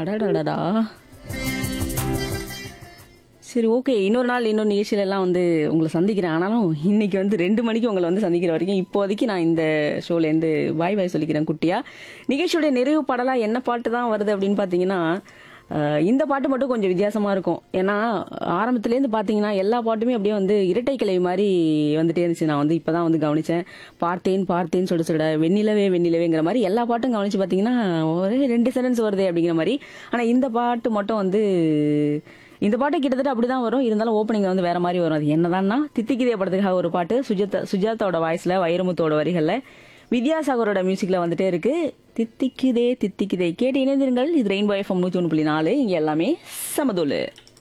அடடடடா சரி ஓகே இன்னொரு நாள் இன்னொரு நிகழ்ச்சியில எல்லாம் வந்து உங்களை சந்திக்கிறேன் ஆனாலும் இன்னைக்கு வந்து ரெண்டு மணிக்கு உங்களை வந்து சந்திக்கிற வரைக்கும் இப்போதைக்கு நான் இந்த ஷோலேருந்து பாய் பாய் சொல்லிக்கிறேன் குட்டியா நிகழ்ச்சியோட நிறைவு பாடலா என்ன பாட்டு தான் வருது அப்படின்னு பார்த்தீங்கன்னா அஹ், இந்த பாட்டு மட்டும் கொஞ்சம் வித்தியாசமா இருக்கும் ஏன்னா ஆரம்பத்துலேருந்து பார்த்தீங்கன்னா எல்லா பாட்டுமே அப்படியே வந்து இரட்டை கிளை மாதிரி வந்துட்டே இருந்துச்சு நான் வந்து இப்பதான் வந்து கவனிச்சேன் பார்த்தேன் பார்த்தேன்னு சொல்லிட்டு சொல்ல வெண்ணிலவே வெண்ணிலவேங்கிற மாதிரி எல்லா பாட்டும் கவனிச்சு பார்த்தீங்கன்னா ஒரே ரெண்டு சென்டென்ஸ் வருதே அப்படிங்கிற மாதிரி ஆனால் இந்த பாட்டு மட்டும் வந்து இந்த பாட்டு கிட்டத்தட்ட அப்படிதான் வரும் இருந்தாலும் ஓப்பனிங் வந்து வேற மாதிரி வரும் அது என்னதான்னா தித்திக்கிதே படத்துக்காக ஒரு பாட்டு சுஜாதா சுஜாதாவோட வாய்ஸ்ல வைரமுத்தோட வரிகள்ல வித்யாசாகரோட மியூசிக்ல வந்துட்டே இருக்கு தித்திக்குதே தித்திக்குதே கேட்டு இணைந்திருங்கள் இது ரெயின்போ எஃப்எம் நூத்தி ஒன்று புள்ளி நாலு இங்க எல்லாமே சமதூளு